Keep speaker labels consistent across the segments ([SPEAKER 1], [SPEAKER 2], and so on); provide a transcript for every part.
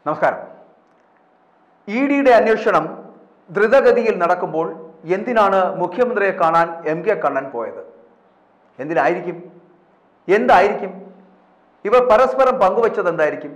[SPEAKER 1] നമസ്കാരം ഇ ഡിയുടെ അന്വേഷണം ദ്രുതഗതിയിൽ നടക്കുമ്പോൾ എന്തിനാണ് മുഖ്യമന്ത്രിയെ കാണാൻ എം കെ കണ്ണൻ പോയത് എന്തിനായിരിക്കും എന്തായിരിക്കും ഇവർ പരസ്പരം പങ്കുവച്ചത് എന്തായിരിക്കും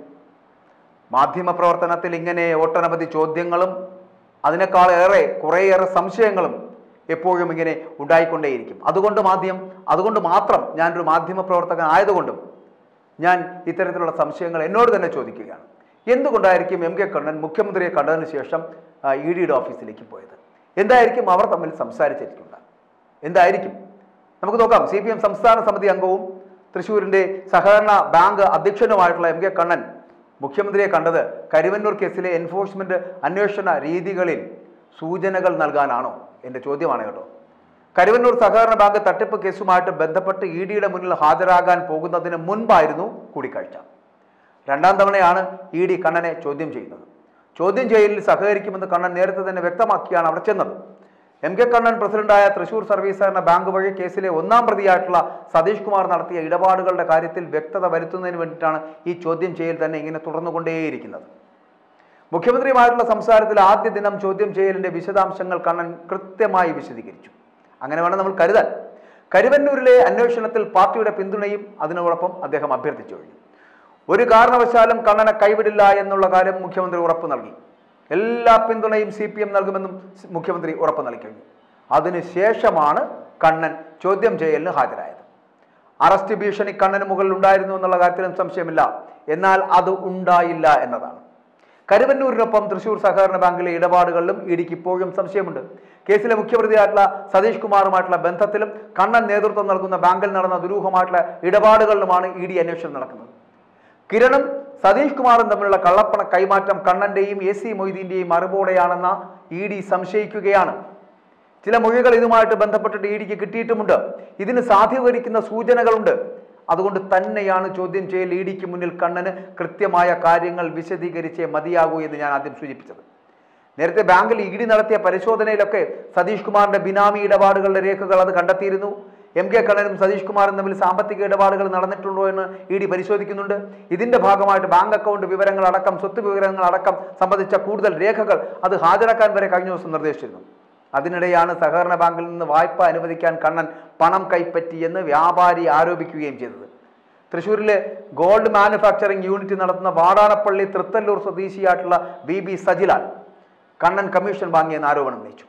[SPEAKER 1] മാധ്യമപ്രവർത്തനത്തിൽ ഇങ്ങനെ ഒട്ടനവധി ചോദ്യങ്ങളും അതിനേക്കാൾ ഏറെ കുറേയേറെ സംശയങ്ങളും എപ്പോഴും ഇങ്ങനെ ഉണ്ടായിക്കൊണ്ടേയിരിക്കും അതുകൊണ്ട് മാധ്യമം അതുകൊണ്ട് മാത്രം ഞാനൊരു മാധ്യമപ്രവർത്തകൻ ആയതുകൊണ്ടും ഞാൻ ഇത്തരത്തിലുള്ള സംശയങ്ങൾ എന്നോട് തന്നെ ചോദിക്കുകയാണ് എന്തുകൊണ്ടായിരിക്കും എം കെ കണ്ണൻ മുഖ്യമന്ത്രിയെ കണ്ടതിന് ശേഷം ഇ ഡിയുടെ ഓഫീസിലേക്ക് പോയത് എന്തായിരിക്കും അവർ തമ്മിൽ സംസാരിച്ചിരിക്കുന്നത് എന്തായിരിക്കും നമുക്ക് നോക്കാം സി പി എം സംസ്ഥാന സമിതി അംഗവും തൃശ്ശൂരിൻ്റെ സഹകരണ ബാങ്ക് അധ്യക്ഷനുമായിട്ടുള്ള എം കെ കണ്ണൻ മുഖ്യമന്ത്രിയെ കണ്ടത് കരുവന്നൂർ കേസിലെ എൻഫോഴ്സ്മെന്റ് അന്വേഷണ രീതികളിൽ സൂചനകൾ നൽകാനാണോ എൻ്റെ ചോദ്യമാണ് കേട്ടോ കരുവന്നൂർ സഹകരണ ബാങ്ക് തട്ടിപ്പ് കേസുമായിട്ട് ബന്ധപ്പെട്ട് ഇ ഡിയുടെ മുന്നിൽ ഹാജരാകാൻ പോകുന്നതിന് മുൻപായിരുന്നു കൂടിക്കാഴ്ച രണ്ടാം തവണയാണ് ഇ ഡി കണ്ണനെ ചോദ്യം ചെയ്യുന്നത് ചോദ്യം ചെയ്യലിൽ സഹകരിക്കുമെന്ന് കണ്ണൻ നേരത്തെ തന്നെ വ്യക്തമാക്കിയാണ് അവിടെ ചെന്നത് എം കെ കണ്ണൻ പ്രസിഡന്റായ തൃശൂർ സർവീസ് സഹകരണ ബാങ്ക് വഴി കേസിലെ ഒന്നാം പ്രതിയായിട്ടുള്ള സതീഷ് കുമാർ നടത്തിയ ഇടപാടുകളുടെ കാര്യത്തിൽ വ്യക്തത വരുത്തുന്നതിന് വേണ്ടിയിട്ടാണ് ഈ ചോദ്യം ചെയ്യൽ തന്നെ ഇങ്ങനെ തുടർന്നുകൊണ്ടേയിരിക്കുന്നത് മുഖ്യമന്ത്രിയുമായിട്ടുള്ള സംസാരത്തിൽ ആദ്യ ദിനം ചോദ്യം ചെയ്യലിന്റെ വിശദാംശങ്ങൾ കണ്ണൻ കൃത്യമായി വിശദീകരിച്ചു അങ്ങനെ വേണം നമ്മൾ കരുതാൻ കരുവന്നൂരിലെ അന്വേഷണത്തിൽ പാർട്ടിയുടെ പിന്തുണയും അതിനോടൊപ്പം അദ്ദേഹം അഭ്യർത്ഥിച്ചു കഴിഞ്ഞു ഒരു കാരണവശാലും കണ്ണനെ കൈവിടില്ല എന്നുള്ള കാര്യം മുഖ്യമന്ത്രി ഉറപ്പ് നൽകി എല്ലാ പിന്തുണയും സി പി എം നൽകുമെന്നും മുഖ്യമന്ത്രി ഉറപ്പ് നൽകി കഴിഞ്ഞു അതിനുശേഷമാണ് കണ്ണൻ ചോദ്യം ചെയ്യലിന് ഹാജരായത് അറസ്റ്റ് ഭീഷണി കണ്ണന് മുകളിൽ ഉണ്ടായിരുന്നു എന്നുള്ള കാര്യത്തിലും സംശയമില്ല എന്നാൽ അത് ഉണ്ടായില്ല എന്നതാണ് കരുവന്നൂരിനൊപ്പം തൃശൂർ സഹകരണ ബാങ്കിലെ ഇടപാടുകളിലും ഇടിക്ക് ഇപ്പോഴും സംശയമുണ്ട് കേസിലെ മുഖ്യപ്രതിയായിട്ടുള്ള സതീഷ് കുമാറുമായിട്ടുള്ള ബന്ധത്തിലും കണ്ണൻ നേതൃത്വം നൽകുന്ന ബാങ്കിൽ നടന്ന ദുരൂഹമായിട്ടുള്ള ഇടപാടുകളിലുമാണ് ഇ ഡി അന്വേഷണം നടക്കുന്നത് കിരണും സതീഷ് കുമാറും തമ്മിലുള്ള കള്ളപ്പണ കൈമാറ്റം കണ്ണന്റെയും എ സി മൊയ്തീന്റെയും അറിവോടെയാണെന്ന ഇ ഡി സംശയിക്കുകയാണ് ചില മൊഴികൾ ഇതുമായിട്ട് ബന്ധപ്പെട്ടിട്ട് ഇ ഡിക്ക് കിട്ടിയിട്ടുമുണ്ട് ഇതിന് സാധൂകരിക്കുന്ന സൂചനകളുണ്ട് അതുകൊണ്ട് തന്നെയാണ് ചോദ്യം ചെയ്യൽ ഇ ഡിക്ക് മുന്നിൽ കണ്ണന് കൃത്യമായ കാര്യങ്ങൾ വിശദീകരിച്ചേ മതിയാകൂ എന്ന് ഞാൻ ആദ്യം സൂചിപ്പിച്ചത് നേരത്തെ ബാങ്കിൽ ഇ ഡി നടത്തിയ പരിശോധനയിലൊക്കെ സതീഷ് കുമാറിന്റെ ബിനാമി ഇടപാടുകളുടെ രേഖകൾ അത് കണ്ടെത്തിയിരുന്നു എം കെ കണ്ണനും സതീഷ് കുമാറും തമ്മിൽ സാമ്പത്തിക ഇടപാടുകൾ നടന്നിട്ടുണ്ടോ എന്ന് ഇ ഡി പരിശോധിക്കുന്നുണ്ട് ഇതിന്റെ ഭാഗമായിട്ട് ബാങ്ക് അക്കൗണ്ട് വിവരങ്ങൾ അടക്കം സ്വത്ത് വിവരങ്ങൾ അടക്കം സംബന്ധിച്ച കൂടുതൽ രേഖകൾ അത് ഹാജരാക്കാൻ വരെ കഴിഞ്ഞ ദിവസം നിർദ്ദേശിച്ചിരുന്നു അതിനിടെയാണ് സഹകരണ ബാങ്കിൽ നിന്ന് വായ്പ അനുവദിക്കാൻ കണ്ണൻ പണം കൈപ്പറ്റിയെന്ന് വ്യാപാരി ആരോപിക്കുകയും ചെയ്തത് തൃശ്ശൂരിലെ ഗോൾഡ് മാനുഫാക്ചറിംഗ് യൂണിറ്റ് നടത്തുന്ന വാടാനപ്പള്ളി തൃത്തല്ലൂർ സ്വദേശിയായിട്ടുള്ള B B Sajilal Kannan commission വാങ്ങിയെന്ന് ആരോപണം ഉന്നയിച്ചു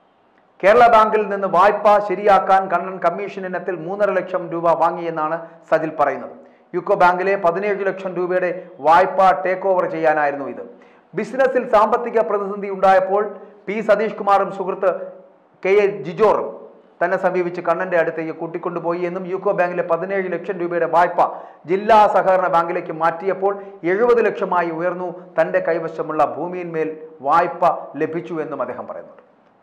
[SPEAKER 1] കേരള ബാങ്കിൽ നിന്ന് വായ്പ ശരിയാക്കാൻ കണ്ണൻ കമ്മീഷൻ ഇനത്തിൽ മൂന്നര ലക്ഷം രൂപ വാങ്ങിയെന്നാണ് സജിൽ പറയുന്നത് യുക്കോ ബാങ്കിലെ പതിനേഴ് ലക്ഷം രൂപയുടെ വായ്പ ടേക്ക് ഓവർ ചെയ്യാനായിരുന്നു ഇത് ബിസിനസ്സിൽ സാമ്പത്തിക പ്രതിസന്ധി ഉണ്ടായപ്പോൾ പി സതീഷ് കുമാറും സുഹൃത്ത് കെ എ ജിജോറും തന്നെ സമീപിച്ച് കണ്ണന്റെ അടുത്തേക്ക് കൂട്ടിക്കൊണ്ടുപോയി എന്നും യൂക്കോ ബാങ്കിലെ പതിനേഴ് ലക്ഷം രൂപയുടെ വായ്പ ജില്ലാ സഹകരണ ബാങ്കിലേക്ക് മാറ്റിയപ്പോൾ എഴുപത് ലക്ഷമായി ഉയർന്നു തന്റെ കൈവശമുള്ള ഭൂമിയിന്മേൽ വായ്പ ലഭിച്ചു എന്നും അദ്ദേഹം പറയുന്നുണ്ട്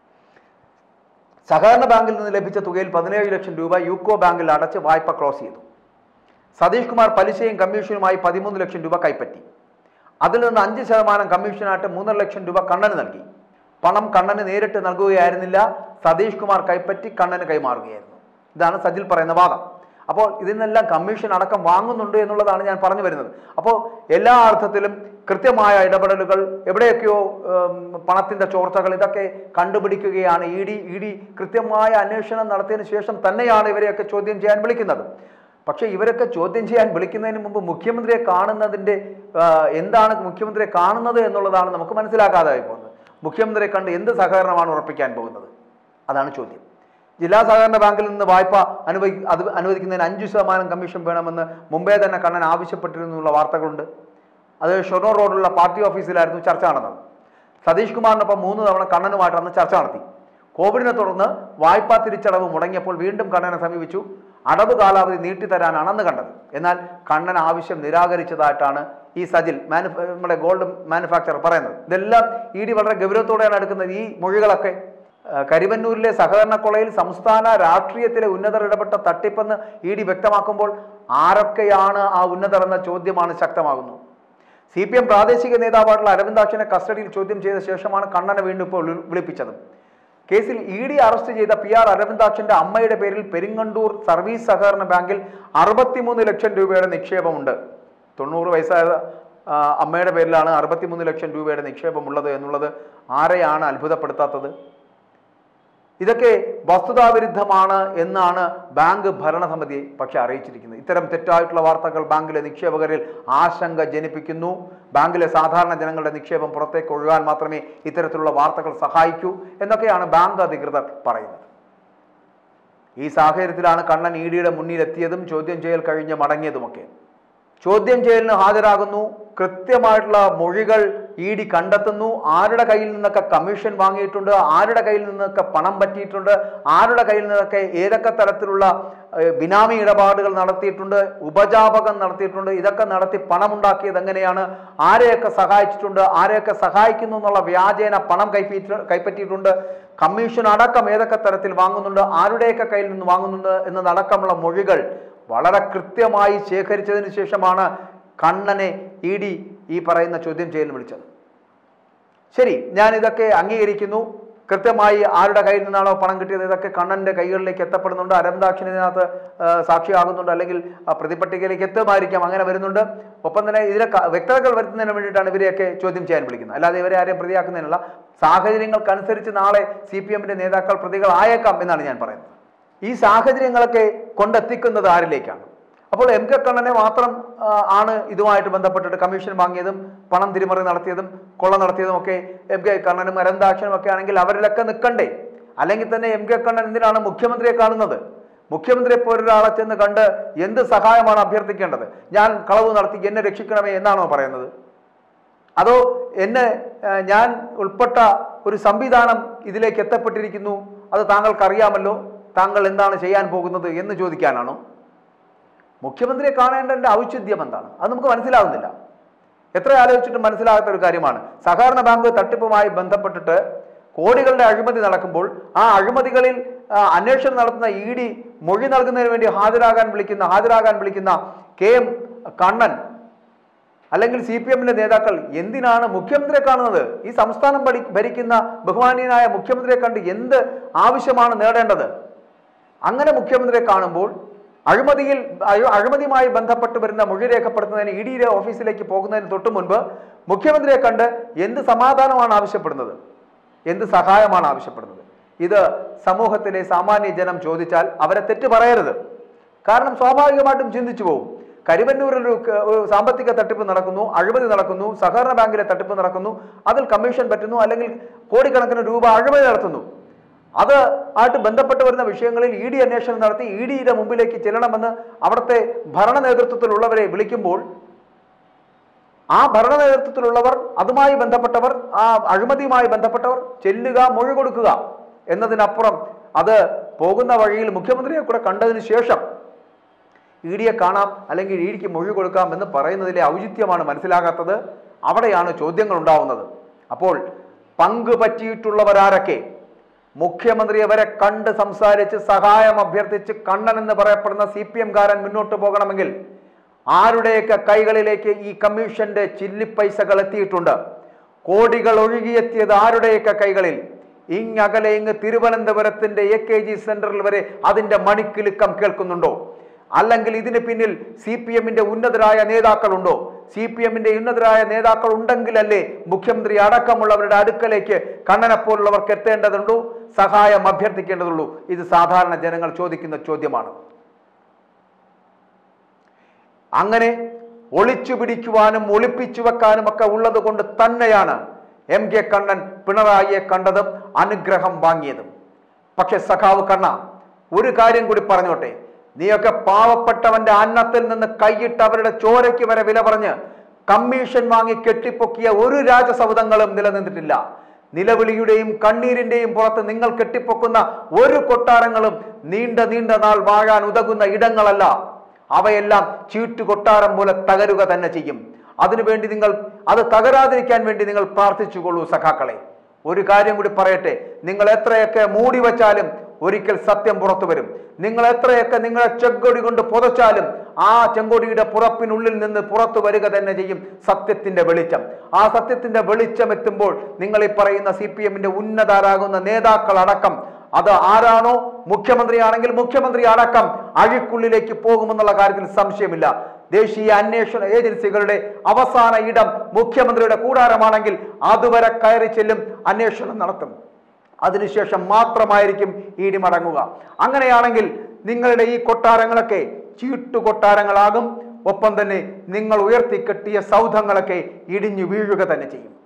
[SPEAKER 1] സഹകരണ ബാങ്കിൽ നിന്ന് ലഭിച്ച തുകയിൽ പതിനേഴ് ലക്ഷം രൂപ യൂക്കോ ബാങ്കിൽ അടച്ച് വായ്പ ക്ലോസ് ചെയ്തു സതീഷ് കുമാർ പലിശയും കമ്മീഷനുമായി പതിമൂന്ന് ലക്ഷം രൂപ കൈപ്പറ്റി അതിൽ നിന്ന് അഞ്ച് ശതമാനം കമ്മീഷനായിട്ട് മൂന്നര ലക്ഷം രൂപ കണ്ണന് നൽകി പണം കണ്ണന് നേരിട്ട് നൽകുകയായിരുന്നില്ല സതീഷ് കുമാർ കൈപ്പറ്റി കണ്ണന് കൈമാറുകയായിരുന്നു ഇതാണ് സജിൽ പറയുന്ന വാദം അപ്പോൾ ഇതിനെല്ലാം കമ്മീഷൻ അടക്കം വാങ്ങുന്നുണ്ട് എന്നുള്ളതാണ് ഞാൻ പറഞ്ഞു വരുന്നത് അപ്പോൾ എല്ലാ അർത്ഥത്തിലും കൃത്യമായ ഇടപെടലുകൾ എവിടെയൊക്കെയോ ഉം, പണത്തിന്റെ ചോർച്ചകൾ ഇതൊക്കെ കണ്ടുപിടിക്കുകയാണ് ഇ ഡി ഇ ഡി കൃത്യമായ അന്വേഷണം നടത്തിയതിനു ശേഷം തന്നെയാണ് ഇവരെയൊക്കെ ചോദ്യം ചെയ്യാൻ വിളിക്കുന്നത് പക്ഷേ ഇവരൊക്കെ ചോദ്യം ചെയ്യാൻ വിളിക്കുന്നതിന് മുമ്പ് മുഖ്യമന്ത്രിയെ കാണുന്നതിൻ്റെ ആ, എന്താണ് മുഖ്യമന്ത്രിയെ കാണുന്നത് എന്നുള്ളതാണ് നമുക്ക് മനസ്സിലാക്കാതായി പോകുന്നത് മുഖ്യമന്ത്രിയെ കണ്ട് എന്ത് സഹകരണമാണ് ഉറപ്പിക്കാൻ പോകുന്നത് അതാണ് ചോദ്യം ജില്ലാ സഹകരണ ബാങ്കിൽ നിന്ന് വായ്പ അനുവദി അത് അനുവദിക്കുന്നതിന് അഞ്ച് ശതമാനം കമ്മീഷൻ വേണമെന്ന് മുമ്പേ തന്നെ കണ്ണൻ ആവശ്യപ്പെട്ടിരുന്നുള്ള വാർത്തകളുണ്ട് അത് ഷൊർണൂർ റോഡിലുള്ള പാർട്ടി ഓഫീസിലായിരുന്നു ചർച്ച നടന്നത് സതീഷ് കുമാറിനൊപ്പം മൂന്ന് തവണ കണ്ണനുമായിട്ട് അന്ന് ചർച്ച നടത്തി കോവിഡിനെ തുടർന്ന് വായ്പാ തിരിച്ചടവ് മുടങ്ങിയപ്പോൾ വീണ്ടും കണ്ണനെ സമീപിച്ചു അടവ് കാലാവധി നീട്ടിത്തരാനാണ് അന്ന് കണ്ടത് എന്നാൽ കണ്ണൻ ആവശ്യം നിരാകരിച്ചതായിട്ടാണ് ഈ സജിൽ മാനുഫ നമ്മുടെ ഗോൾഡ് മാനുഫാക്ചർ പറയുന്നത് ഇതെല്ലാം ഇ ഡി വളരെ ഗൗരവത്തോടെയാണ് എടുക്കുന്നത് ഈ മൊഴികളൊക്കെ ആ, കരിവന്നൂരിലെ സഹകരണ കൊളയിൽ സംസ്ഥാന രാഷ്ട്രീയത്തിലെ ഉന്നതർ ഇടപെട്ട തട്ടിപ്പെന്ന് ഇ ഡി വ്യക്തമാക്കുമ്പോൾ ആരൊക്കെയാണ് ആ ഉന്നതർ എന്ന ചോദ്യമാണ് ശക്തമാകുന്നു സി പി എം പ്രാദേശിക നേതാവായിട്ടുള്ള അരവിന്ദാക്ഷനെ കസ്റ്റഡിയിൽ ചോദ്യം ചെയ്ത ശേഷമാണ് കണ്ണനെ വീണ്ടും ഇപ്പോൾ വിളി- വിളിപ്പിച്ചത് കേസിൽ ഇ ഡി അറസ്റ്റ് ചെയ്ത പി ആർ അരവിന്ദാക്ഷന്റെ അമ്മയുടെ പേരിൽ പെരിങ്ങണ്ടൂർ സർവീസ് സഹകരണ ബാങ്കിൽ അറുപത്തിമൂന്ന് ലക്ഷം രൂപയുടെ നിക്ഷേപമുണ്ട് തൊണ്ണൂറ് വയസ്സായ ആ, അമ്മയുടെ പേരിലാണ് അറുപത്തിമൂന്ന് ലക്ഷം രൂപയുടെ നിക്ഷേപമുള്ളത് എന്നുള്ളത് ആരെയാണ് അത്ഭുതപ്പെടുത്താത്തത് ഇതൊക്കെ വസ്തുതാവിരുദ്ധമാണ് എന്നാണ് ബാങ്ക് ഭരണസമിതി പക്ഷെ അറിയിച്ചിരിക്കുന്നത് ഇത്തരം തെറ്റായിട്ടുള്ള വാർത്തകൾ ബാങ്കിലെ നിക്ഷേപകരിൽ ആശങ്ക ജനിപ്പിക്കുന്നു ബാങ്കിലെ സാധാരണ ജനങ്ങളുടെ നിക്ഷേപം പുറത്തേക്ക് ഒഴുകാൻ മാത്രമേ ഇത്തരത്തിലുള്ള വാർത്തകൾ സഹായിക്കൂ എന്നൊക്കെയാണ് ബാങ്ക് അധികൃതർ പറയുന്നത് ഈ സാഹചര്യത്തിലാണ് കണ്ണൻ ഇ ഡിയുടെ മുന്നിലെത്തിയതും ചോദ്യം ചെയ്യൽ കഴിഞ്ഞ് മടങ്ങിയതുമൊക്കെ ചോദ്യം ചെയ്യലിന് ഹാജരാകുന്നു കൃത്യമായിട്ടുള്ള മൊഴികൾ ഇ ഡി കണ്ടെത്തുന്നു ആരുടെ കയ്യിൽ നിന്നൊക്കെ കമ്മീഷൻ വാങ്ങിയിട്ടുണ്ട് ആരുടെ കയ്യിൽ നിന്നൊക്കെ പണം പറ്റിയിട്ടുണ്ട് ആരുടെ കയ്യിൽ നിന്നൊക്കെ ഏതൊക്കെ തരത്തിലുള്ള ഏഹ്, ബിനാമി ഇടപാടുകൾ നടത്തിയിട്ടുണ്ട് ഉപജാപകം നടത്തിയിട്ടുണ്ട് ഇതൊക്കെ നടത്തി പണമുണ്ടാക്കിയത് എങ്ങനെയാണ് ആരെയൊക്കെ സഹായിച്ചിട്ടുണ്ട് ആരെയൊക്കെ സഹായിക്കുന്നു എന്നുള്ള വ്യാജേന പണം കൈപ്പറ്റി കൈപ്പറ്റിയിട്ടുണ്ട് കമ്മീഷൻ അടക്കം ഏതൊക്കെ തരത്തിൽ വാങ്ങുന്നുണ്ട് ആരുടെയൊക്കെ കയ്യിൽ നിന്ന് വാങ്ങുന്നുണ്ട് എന്നതടക്കമുള്ള മൊഴികൾ വളരെ കൃത്യമായി ശേഖരിച്ചതിന് ശേഷമാണ് കണ്ണനെ ഇ ഡി ഈ പറയുന്ന ചോദ്യം ചെയ്യലിന് വിളിച്ചത് ശരി ഞാൻ ഇതൊക്കെ അംഗീകരിക്കുന്നു കൃത്യമായി ആരുടെ കയ്യിൽ നിന്നാണോ പണം കിട്ടിയത് ഇതൊക്കെ കണ്ണന്റെ കൈകളിലേക്ക് എത്തപ്പെടുന്നുണ്ട് അരവിന്ദാക്ഷൻ ഇതിനകത്ത് ആ, സാക്ഷിയാകുന്നുണ്ട് അല്ലെങ്കിൽ ആ, പ്രതിപട്ടികയിലേക്ക് എത്തുമായിരിക്കാം അങ്ങനെ വരുന്നുണ്ട് ഒപ്പം തന്നെ ഇതിലെ ക- വ്യക്തതകൾ വരുത്തുന്നതിന് വേണ്ടിയിട്ടാണ് ഇവരെയൊക്കെ ചോദ്യം ചെയ്യാൻ വിളിക്കുന്നത് അല്ലാതെ ഇവരെ ആരെയും പ്രതിയാക്കുന്നതിനുള്ള സാഹചര്യങ്ങൾക്കനുസരിച്ച് നാളെ സി പി എമ്മിന്റെ നേതാക്കൾ പ്രതികളായേക്കാം എന്നാണ് ഞാൻ പറയുന്നത് ഈ സാഹചര്യങ്ങളൊക്കെ കൊണ്ടെത്തിക്കുന്നത് ആരിലേക്കാണ് അപ്പോൾ എം കെ കണ്ണനെ മാത്രം ആ, ആണ് ഇതുമായിട്ട് ബന്ധപ്പെട്ടിട്ട് കമ്മീഷൻ വാങ്ങിയതും പണം തിരിമറി നടത്തിയതും കൊള്ള നടത്തിയതും ഒക്കെ എം കെ കണ്ണനും അരന്താക്ഷനും ഒക്കെ ആണെങ്കിൽ അവരിലൊക്കെ നിൽക്കണ്ടേ അല്ലെങ്കിൽ തന്നെ എം കെ കണ്ണൻ എന്തിനാണ് മുഖ്യമന്ത്രിയെ കാണുന്നത് മുഖ്യമന്ത്രിയെ പോലൊരാളെ ചെന്ന് കണ്ട് എന്ത് സഹായമാണ് അഭ്യർത്ഥിക്കേണ്ടത് ഞാൻ കളവ് നടത്തി എന്നെ രക്ഷിക്കണമേ എന്നാണോ പറയുന്നത് അതോ എന്നെ ആ, ഞാൻ ഉൾപ്പെട്ട ഒരു സംവിധാനം ഇതിലേക്ക് എത്തപ്പെട്ടിരിക്കുന്നു അത് താങ്കൾക്ക് അറിയാമല്ലോ താങ്കൾ എന്താണ് ചെയ്യാൻ പോകുന്നത് എന്ന് ചോദിക്കാനാണോ മുഖ്യമന്ത്രിയെ കാണേണ്ടതിൻ്റെ ഔചിത്യം എന്താണ് അത് നമുക്ക് മനസ്സിലാകുന്നില്ല എത്ര ആലോചിച്ചിട്ടും മനസ്സിലാകാത്ത ഒരു കാര്യമാണ് സഹകരണ ബാങ്ക് തട്ടിപ്പുമായി ബന്ധപ്പെട്ടിട്ട് കോടികളുടെ അഴിമതി നടക്കുമ്പോൾ ആ അഴിമതികളിൽ ആ, അന്വേഷണം നടത്തുന്ന ഇ ഡി മൊഴി നൽകുന്നതിന് വേണ്ടി ഹാജരാകാൻ വിളിക്കുന്ന ഹാജരാകാൻ വിളിക്കുന്ന കെ എം കണ്ണൻ അല്ലെങ്കിൽ സി പി എമ്മിന്റെ നേതാക്കൾ എന്തിനാണ് മുഖ്യമന്ത്രിയെ കാണുന്നത് ഈ സംസ്ഥാനം ഭരി- ഭരിക്കുന്ന ബഹുമാനീയനായ മുഖ്യമന്ത്രിയെ കണ്ട് എന്ത് ആവശ്യമാണ് നേടേണ്ടത് അങ്ങനെ മുഖ്യമന്ത്രിയെ കാണുമ്പോൾ അഴിമതിയിൽ അഴ- അഴിമതിയുമായി ബന്ധപ്പെട്ട് വരുന്ന മൊഴി രേഖപ്പെടുത്തുന്നതിന് ഇ ഡിയുടെ ഓഫീസിലേക്ക് പോകുന്നതിന് തൊട്ട് മുൻപ് മുഖ്യമന്ത്രിയെ കണ്ട് എന്ത് സമാധാനമാണ് ആവശ്യപ്പെടുന്നത് എന്ത് സഹായമാണ് ആവശ്യപ്പെടുന്നത് ഇത് സമൂഹത്തിലെ സാമാന്യ ജനം ചോദിച്ചാൽ അവരെ തെറ്റ് പറയരുത് കാരണം സ്വാഭാവികമായിട്ടും ചിന്തിച്ചു പോകും കരുവന്നൂരിൽ ഒരു ക- ഒരു സാമ്പത്തിക തട്ടിപ്പ് നടക്കുന്നു അഴിമതി നടക്കുന്നു സഹകരണ ബാങ്കിലെ തട്ടിപ്പ് നടക്കുന്നു അതിൽ കമ്മീഷൻ പറ്റുന്നു അല്ലെങ്കിൽ കോടിക്കണക്കിന് രൂപ അഴിമതി നടത്തുന്നു അത് ആയിട്ട് ബന്ധപ്പെട്ട് വരുന്ന വിഷയങ്ങളിൽ ഇ ഡി അന്വേഷണം നടത്തി ഇ ഡിയുടെ മുമ്പിലേക്ക് ചെല്ലണമെന്ന് അവിടുത്തെ ഭരണ നേതൃത്വത്തിലുള്ളവരെ വിളിക്കുമ്പോൾ ആ ഭരണ നേതൃത്വത്തിലുള്ളവർ അതുമായി ബന്ധപ്പെട്ടവർ ആ അഴിമതിയുമായി ബന്ധപ്പെട്ടവർ ചെല്ലുക മൊഴി കൊടുക്കുക എന്നതിനപ്പുറം അത് പോകുന്ന വഴിയിൽ മുഖ്യമന്ത്രിയെ കൂടെ കണ്ടതിന് ശേഷം ഇ ഡിയെ കാണാം അല്ലെങ്കിൽ ഇ ഡിക്ക് മൊഴി കൊടുക്കാം എന്ന് പറയുന്നതിലെ ഔചിത്യമാണ് മനസ്സിലാകാത്തത് അവിടെയാണ് ചോദ്യങ്ങൾ ഉണ്ടാവുന്നത് അപ്പോൾ പങ്ക് പറ്റിയിട്ടുള്ളവരാരൊക്കെ മുഖ്യമന്ത്രിയെ വരെ കണ്ട് സംസാരിച്ച് സഹായം അഭ്യർത്ഥിച്ച് കണ്ണൻ എന്ന് പറയപ്പെടുന്ന സി പി എംകാരൻ മുന്നോട്ട് പോകണമെങ്കിൽ ആരുടെയൊക്കെ കൈകളിലേക്ക് ഈ കമ്മീഷന്റെ ചില്ലിപ്പൈസകൾ എത്തിയിട്ടുണ്ട് കോടികൾ ഒഴുകിയെത്തിയത് ആരുടെയൊക്കെ കൈകളിൽ ഇങ്ങകലെ ഇങ്ങ് തിരുവനന്തപുരത്തിന്റെ എ കെ ജി സെന്ററിൽ വരെ അതിന്റെ മണിക്കിലുക്കം കേൾക്കുന്നുണ്ടോ അല്ലെങ്കിൽ ഇതിന് പിന്നിൽ സി പി എമ്മിന്റെ ഉന്നതരായ നേതാക്കളുണ്ടോ സി പി എമ്മിന്റെ ഉന്നതരായ നേതാക്കൾ ഉണ്ടെങ്കിലല്ലേ മുഖ്യമന്ത്രി അടക്കമുള്ളവരുടെ അടുക്കലേക്ക് കണ്ണനെ പോലുള്ളവർക്ക് എത്തേണ്ടതുണ്ടോ സഹായം അഭ്യർത്ഥിക്കേണ്ടതുള്ളൂ ഇത് സാധാരണ ജനങ്ങൾ ചോദിക്കുന്ന ചോദ്യമാണ് അങ്ങനെ ഒളിച്ചു പിടിക്കുവാനും ഒളിപ്പിച്ചു വെക്കാനും ഒക്കെ ഉള്ളത് കൊണ്ട് തന്നെയാണ് എം കെ കണ്ണൻ പിണറായിയെ കണ്ടതും അനുഗ്രഹം വാങ്ങിയതും പക്ഷെ സഖാവ് കണ്ണ ഒരു കാര്യം കൂടി പറഞ്ഞോട്ടെ നീയൊക്കെ പാവപ്പെട്ടവന്റെ അന്നത്തിൽ നിന്ന് കൈയിട്ട് അവരുടെ ചോരയ്ക്ക് വരെ വില പറഞ്ഞ് കമ്മീഷൻ വാങ്ങി കെട്ടിപ്പൊക്കിയ ഒരു രാജസൗധങ്ങളും നിലനിന്നിട്ടില്ല നിലവിളിയുടെയും കണ്ണീരിന്റെയും പുറത്ത് നിങ്ങൾ കെട്ടിപ്പൊക്കുന്ന ഒരു കൊട്ടാരങ്ങളും നീണ്ട നീണ്ട നാൾ വാഴാൻ ഉതകുന്ന ഇടങ്ങളല്ല അവയെല്ലാം ചീട്ടു കൊട്ടാരം പോലെ തകരുക തന്നെ ചെയ്യും അതിനുവേണ്ടി നിങ്ങൾ അത് തകരാതിരിക്കാൻ വേണ്ടി നിങ്ങൾ പ്രാർത്ഥിച്ചുകൊള്ളൂ സഖാക്കളെ ഒരു കാര്യം കൂടി പറയട്ടെ നിങ്ങൾ എത്രയൊക്കെ മൂടി വച്ചാലും ഒരിക്കൽ സത്യം പുറത്തു വരും നിങ്ങൾ എത്രയൊക്കെ നിങ്ങളെ ചെങ്കൊടി കൊണ്ട് പുതച്ചാലും ആ ചെങ്കൊടിയുടെ പുറപ്പിനുള്ളിൽ നിന്ന് പുറത്തു വരിക തന്നെ ചെയ്യും സത്യത്തിന്റെ വെളിച്ചം ആ സത്യത്തിന്റെ വെളിച്ചം എത്തുമ്പോൾ നിങ്ങൾ ഈ പറയുന്ന സി പി എമ്മിന്റെ ഉന്നതരാകുന്ന നേതാക്കൾ അടക്കം അത് ആരാണോ മുഖ്യമന്ത്രിയാണെങ്കിൽ മുഖ്യമന്ത്രി അടക്കം അഴിക്കുള്ളിലേക്ക് പോകുമെന്നുള്ള കാര്യത്തിൽ സംശയമില്ല ദേശീയ അന്വേഷണ ഏജൻസികളുടെ അവസാന ഇടം മുഖ്യമന്ത്രിയുടെ കൂടാരമാണെങ്കിൽ അതുവരെ കയറി ചെല്ലും അന്വേഷണം നടത്തും അതിനുശേഷം മാത്രമായിരിക്കും ഇടി മടങ്ങുക അങ്ങനെയാണെങ്കിൽ നിങ്ങളുടെ ഈ കൊട്ടാരങ്ങളൊക്കെ ചീട്ടു കൊട്ടാരങ്ങളാകും ഒപ്പം തന്നെ നിങ്ങൾ ഉയർത്തിക്കെട്ടിയ സൗധങ്ങളൊക്കെ ഇടിഞ്ഞു വീഴുക തന്നെ ചെയ്യും